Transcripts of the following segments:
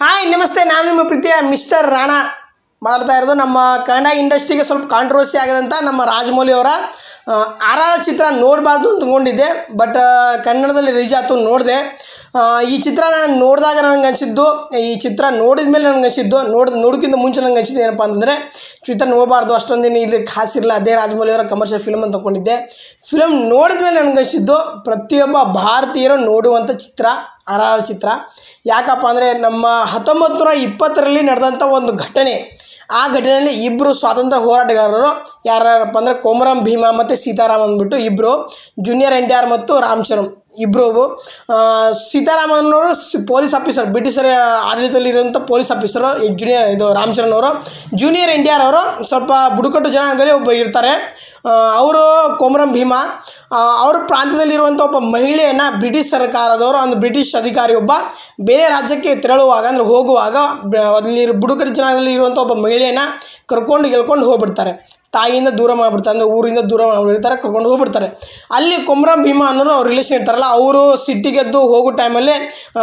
hi ನಮಸ್ತೆ ನಾನು ನಿಮ್ಮ ಪ್ರೀತಿಯ ಮಿಸ್ಟರ್ ರಾಣಾ ಮಾತಾಡ್ತಾ ಇರೋದು ನಮ್ಮ ಕನ್ನಡ ಇಂಡಸ್ಟ್ರಿಗೆ ಸ್ವಲ್ಪ ಕಾಂಟ್ರವರ್ಸಿ ಆಗದಂಥ ನಮ್ಮ ರಾಜಮೌಳಿ ಅವರ ಆರ್ ಆರ್ ಚಿತ್ರ ನೋಡಬಾರ್ದು ಅಂತ ಅಂದ್ಕೊಂಡಿದ್ದೆ ಬಟ್ ಕನ್ನಡದಲ್ಲಿ ರಿಲೀಸ್ ಆಯ್ತು ನೋಡಿದೆ ಈ ಚಿತ್ರ ನಾನು ನೋಡಿದಾಗ ನನಗೆ ಅನಿಸಿದ್ದು ಈ ಚಿತ್ರ ನೋಡಿದ ಮೇಲೆ ನನಗೆ ಅನಿಸಿದ್ದು ನೋಡಿದ ನೋಡೋಕ್ಕಿಂತ ಮುಂಚೆ ನನಗೆ ಅನಿಸಿದ್ದು ಏನಪ್ಪ ಅಂತಂದರೆ ಚಿತ್ರ ನೋಡಬಾರ್ದು ಅಷ್ಟೊಂದಿನ ಇಲ್ಲಿ ಖಾಸಿರಲ್ಲ ಅದೇ ರಾಜಮೌಳಿ ಅವರ ಕಮರ್ಷಿಯಲ್ ಫಿಲ್ಮ್ ಅಂತ ಅಂದ್ಕೊಂಡಿದ್ದೆ ಫಿಲಮ್ ನೋಡಿದ ಮೇಲೆ ನನಗೆ ಅನಿಸಿದ್ದು ಪ್ರತಿಯೊಬ್ಬ ಭಾರತೀಯರು ನೋಡುವಂಥ ಚಿತ್ರ ಆರ್ ಆರ್ ಚಿತ್ರ ಯಾಕಪ್ಪ ಅಂದರೆ ನಮ್ಮ ಹತ್ತೊಂಬತ್ತು ನೂರ ಇಪ್ಪತ್ತರಲ್ಲಿ ನಡೆದಂಥ ಒಂದು ಘಟನೆ ಆ ಘಟನೆಯಲ್ಲಿ ಇಬ್ಬರು ಸ್ವಾತಂತ್ರ್ಯ ಹೋರಾಟಗಾರರು ಯಾರ್ಯಾರಪ್ಪ ಅಂದರೆ ಕೊಮರಂ ಭೀಮಾ ಮತ್ತು ಸೀತಾರಾಮ್ ಅಂದ್ಬಿಟ್ಟು ಇಬ್ಬರು ಜೂನಿಯರ್ ಎನ್ ಟಿ ಆರ್ ಮತ್ತು ರಾಮಚರಣ್ ಇಬ್ಬರು ಸೀತಾರಾಮನವರು ಪೊಲೀಸ್ ಆಫೀಸರ್ ಬ್ರಿಟಿಷರ ಆಡಳಿತದಲ್ಲಿರುವಂಥ ಪೊಲೀಸ್ ಆಫೀಸರು ಜೂನಿಯರ್ ಇದು ರಾಮಚರಣ್ ಅವರು ಜೂನಿಯರ್ ಎನ್ ಟಿ ಆರ್ ಅವರು ಸ್ವಲ್ಪ ಬುಡಕಟ್ಟು ಜನಾಂಗದಲ್ಲಿ ಒಬ್ಬ ಇರ್ತಾರೆ ಅವರು ಕೊಮರಂ ಭೀಮಾ ಅವ್ರ ಪ್ರಾಂತ್ಯದಲ್ಲಿರುವಂಥ ಒಬ್ಬ ಮಹಿಳೆಯನ್ನು ಬ್ರಿಟಿಷ್ ಸರ್ಕಾರದವರು ಒಂದು ಬ್ರಿಟಿಷ್ ಅಧಿಕಾರಿ ಒಬ್ಬ ಬೇರೆ ರಾಜ್ಯಕ್ಕೆ ತೆರಳುವಾಗ ಅಂದರೆ ಹೋಗುವಾಗ ಬ- ಅಲ್ಲಿ ಬುಡಕಟ್ಟು ಜನಾಂಗದಲ್ಲಿ ಇರುವಂಥ ಒಬ್ಬ ಮಹಿಳೆಯನ್ನು ಕರ್ಕೊಂಡು ಗೆಲ್ಕೊಂಡು ಹೋಗ್ಬಿಡ್ತಾರೆ ತಾಯಿಯಿಂದ ದೂರ ಮಾಡಿಬಿಡ್ತಾರೆ ಅಂದರೆ ಊರಿಂದ ದೂರ ಮಾಡಿಬಿಡ್ತಾರೆ ಕರ್ಕೊಂಡು ಹೋಗ್ಬಿಡ್ತಾರೆ ಅಲ್ಲಿ ಕೊಮ್ರಂ ಭೀಮಾ ಅನ್ನೋರು ಅವ್ರ ರಿಲೇಷನ್ ಇರ್ತಾರಲ್ಲ ಅವರು ಸಿಟ್ಟಿಗೆದ್ದು ಹೋಗೋ ಟೈಮಲ್ಲಿ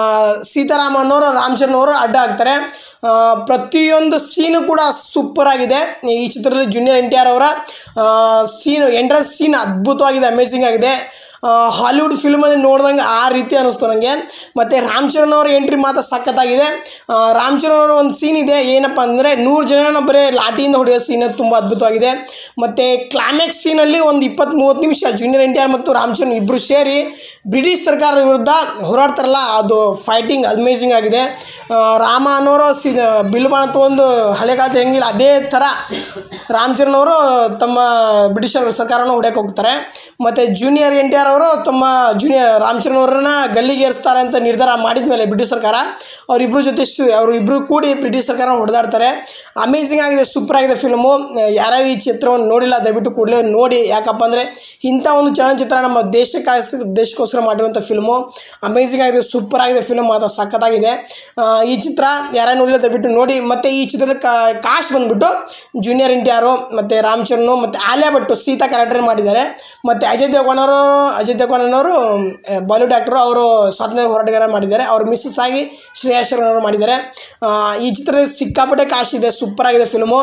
ಸೀತಾರಾಮ ಅನ್ನೋರು ರಾಮಚರಣ್ ಅವರು ಅಡ್ಡ ಆಗ್ತಾರೆ ಆ, ಪ್ರತಿಯೊಂದು ಸೀನು ಕೂಡ ಸೂಪರ್ ಆಗಿದೆ ಈ ಚಿತ್ರದಲ್ಲಿ ಜೂನಿಯರ್ ಎನ್ ಟಿ ಆರ್ ಅವರ ಸೀನು ಎಂಟ್ರೆನ್ಸ್ ಸೀನ್ ಅದ್ಭುತವಾಗಿದೆ ಅಮೇಝಿಂಗ್ ಆಗಿದೆ ಆ, ಹಾಲಿವುಡ್ ಫಿಲ್ಮಲ್ಲಿ ನೋಡ್ದಂಗೆ ಆ ರೀತಿ ಅನ್ನಿಸ್ತು ನನಗೆ ಮತ್ತು ರಾಮಚರಣ್ ಅವ್ರ ಎಂಟ್ರಿ ಮಾತ್ರ ಸಖತ್ತಾಗಿದೆ ಆ, ರಾಮಚರಣ್ ಅವರ ಒಂದು ಸೀನ್ ಇದೆ ಏನಪ್ಪ ಅಂದರೆ ನೂರು ಜನನ ಬರೀ ಲಾಠಿಯಿಂದ ಹೊಡೆಯೋ ಸೀನ್ ತುಂಬ ಅದ್ಭುತವಾಗಿದೆ ಮತ್ತು ಕ್ಲೈಮ್ಯಾಕ್ಸ್ ಸೀನಲ್ಲಿ ಒಂದು ಇಪ್ಪತ್ತು ಮೂವತ್ತು ನಿಮಿಷ ಜೂನಿಯರ್ ಎನ್ ಟಿ ಆರ್ ಮತ್ತು ರಾಮಚರಣ್ ಇಬ್ಬರು ಸೇರಿ ಬ್ರಿಟಿಷ್ ಸರ್ಕಾರದ ವಿರುದ್ಧ ಹೋರಾಡ್ತಾರಲ್ಲ ಅದು ಫೈಟಿಂಗ್ ಅಮೇಝಿಂಗ್ ಆಗಿದೆ ಆ, ರಾಮ ಅನ್ನೋರು ಸಿ ಬಿಲ್ಬಾಣ ತೊಗೊಂಡು ಹಳೆ ಕಾಲದ ಹೆಂಗಿಲ್ಲ ಅದೇ ಥರ ರಾಮಚರಣ್ ಅವರು ತಮ್ಮ ಬ್ರಿಟಿಷರ್ ಸರ್ಕಾರನ ಹೊಡ್ಯಕ್ಕೆ ಹೋಗ್ತಾರೆ ಮತ್ತು ಜೂನಿಯರ್ ಎನ್ ಟಿ ಆರ್ ಅವರು ತಮ್ಮ ಜೂನಿಯರ್ ರಾಮಚರಣ್ ಅವರನ್ನ ಗಲ್ಲಿಗೆ ಏರಿಸ್ತಾರೆ ಅಂತ ನಿರ್ಧಾರ ಮಾಡಿದ ಮೇಲೆ ಬ್ರಿಟಿಷ್ ಸರ್ಕಾರ ಅವರಿಬ್ಬರ ಜೊತೆ ಶು ಅವರು ಇಬ್ಬರು ಕೂಡಿ ಬ್ರಿಟಿಷ್ ಸರ್ಕಾರ ಹೊಡೆದಾಡ್ತಾರೆ ಅಮೇಝಿಂಗ್ ಆಗಿದೆ ಸೂಪರ್ ಆಗಿದೆ ಫಿಲ್ಮು ಯಾರ್ಯಾರು ಈ ಚಿತ್ರವನ್ನು ನೋಡಿಲ್ಲ ದಯವಿಟ್ಟು ಕೂಡಲೇ ನೋಡಿ ಯಾಕಪ್ಪ ಅಂದರೆ ಇಂಥ ಒಂದು ಚಲನಚಿತ್ರ ನಮ್ಮ ದೇಶಕ್ಕಾಗಿ ದೇಶಕ್ಕೋಸ್ಕರ ಮಾಡಿರುವಂಥ ಫಿಲ್ಮು ಅಮೇಝಿಂಗ್ ಆಗಿದೆ ಸೂಪರ್ ಆಗಿದೆ ಫಿಲ್ಮ್ ಮಾತ್ರ ಸಖತ್ತಾಗಿದೆ ಆ, ಈ ಚಿತ್ರ ಯಾರ್ಯಾರು ನೋಡಿಲ್ಲ ದಯವಿಟ್ಟು ನೋಡಿ ಮತ್ತು ಈ ಚಿತ್ರದ ಕಾಸ್ಟ್ ಬಂದ್ಬಿಟ್ಟು ಜೂನಿಯರ್ ಎನ್ ಟಿ ಆರು ಮತ್ತು ರಾಮಚರಣ್ ಮತ್ತು ಆಲಿಯಾ ಭಟ್ಟು ಸೀತಾ ಕ್ಯಾರೆಕ್ಟರ್ ಮಾಡಿದ್ದಾರೆ ಮತ್ತು ಅಜಯ್ ದೇವಗನ್ ಅವರು ಅಜಯ್ ದೇವಗನ್ ಅನ್ನೋರು ಬಾಲಿವುಡ್ ಆ್ಯಕ್ಟರು ಅವರು ಸ್ವಾತಂತ್ರ್ಯ ಹೋರಾಟಗಾರ ಮಾಡಿದ್ದಾರೆ ಅವ್ರ ಮಿಸ್ಸಸ್ ಆಗಿ ಶ್ರೇಯಾ ಶರಣ್ ಅವರು ಮಾಡಿದ್ದಾರೆ ಆ, ಈ ಚಿತ್ರದಲ್ಲಿ ಸಿಕ್ಕಾಪಟ್ಟೆ ಕಾಸ್ಟ್ ಇದೆ ಸೂಪರ್ ಆಗಿದೆ ಫಿಲ್ಮು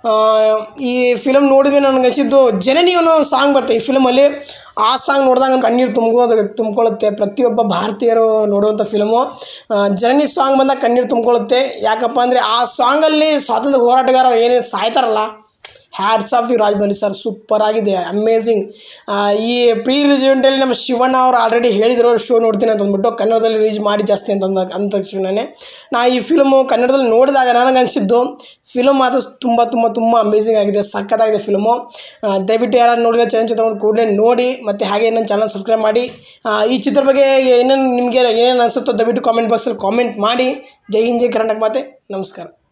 ಈ ಫಿಲಮ್ ನೋಡಿದ್ರೆ ನನಗೆ ಅನಿಸಿದ್ದು ಜನನಿ ಅನ್ನೋ ಒಂದು ಸಾಂಗ್ ಬರುತ್ತೆ ಈ ಫಿಲಮಲ್ಲಿ ಆ ಸಾಂಗ್ ನೋಡಿದಾಗ ಕಣ್ಣೀರು ತುಂಬ್ಕೊಳ್ಳೋದು ತುಂಬ್ಕೊಳ್ಳುತ್ತೆ ಪ್ರತಿಯೊಬ್ಬ ಭಾರತೀಯರು ನೋಡುವಂಥ ಫಿಲಮು ಜನನಿ ಸಾಂಗ್ ಬಂದಾಗ ಕಣ್ಣೀರು ತುಂಬ್ಕೊಳ್ಳುತ್ತೆ ಯಾಕಪ್ಪ ಅಂದರೆ ಆ ಸಾಂಗಲ್ಲಿ ಸ್ವಾತಂತ್ರ್ಯ ಹೋರಾಟಗಾರರು ಏನೇನು ಸಾಯ್ತಾರಲ್ಲ hats off you Rajamouli sir super ಆಗಿದೆ ಅಮೇಝಿಂಗ್ ಈ ಪ್ರೀ ರಿಲಿಜೆಂಟಲ್ಲಿ ನಮ್ಮ ಶಿವಣ್ಣ ಅವರು ಆಲ್ರೆಡಿ ಹೇಳಿದ್ರು ಶೋ ನೋಡ್ತೀನಿ ಅಂತ ಅಂದ್ಬಿಟ್ಟು ಕನ್ನಡದಲ್ಲಿ ರಿಲೀಸ್ ಮಾಡಿ ಜಾಸ್ತಿ ಅಂತ ಅಂದ ಅಂದ ತಕ್ಷಣನೇ ನಾ ಈ ಫಿಲ್ಮು ಕನ್ನಡದಲ್ಲಿ ನೋಡಿದಾಗ ನನಗೆ ಅನಿಸಿದ್ದು ಫಿಲಮ್ ಮಾತ್ರ ತುಂಬ ತುಂಬ ತುಂಬ ಅಮೇಝಿಂಗ್ ಆಗಿದೆ ಸಖತ್ತಾಗಿದೆ ಫಿಲ್ಮು ದಯವಿಟ್ಟು ಯಾರು ನೋಡಿಲ್ಲ ಚಲನಚಿತ್ರವನ್ನು ಕೂಡಲೇ ನೋಡಿ ಮತ್ತು ಹಾಗೆ ನನ್ನ ಚಾನಲ್ ಸಬ್ಸ್ಕ್ರೈಬ್ ಮಾಡಿ ಆ, ಈ ಚಿತ್ರ ಬಗ್ಗೆ ಏನೇನು ನಿಮಗೆ ಏನೇನು ಅನಿಸುತ್ತೋ ದಯವಿಟ್ಟು ಕಾಮೆಂಟ್ ಬಾಕ್ಸಲ್ಲಿ ಕಾಮೆಂಟ್ ಮಾಡಿ ಜೈ ಹಿಂದ್ ಜೈ ಕರ್ನಾಟಕ ಮಾತೆ ನಮಸ್ಕಾರ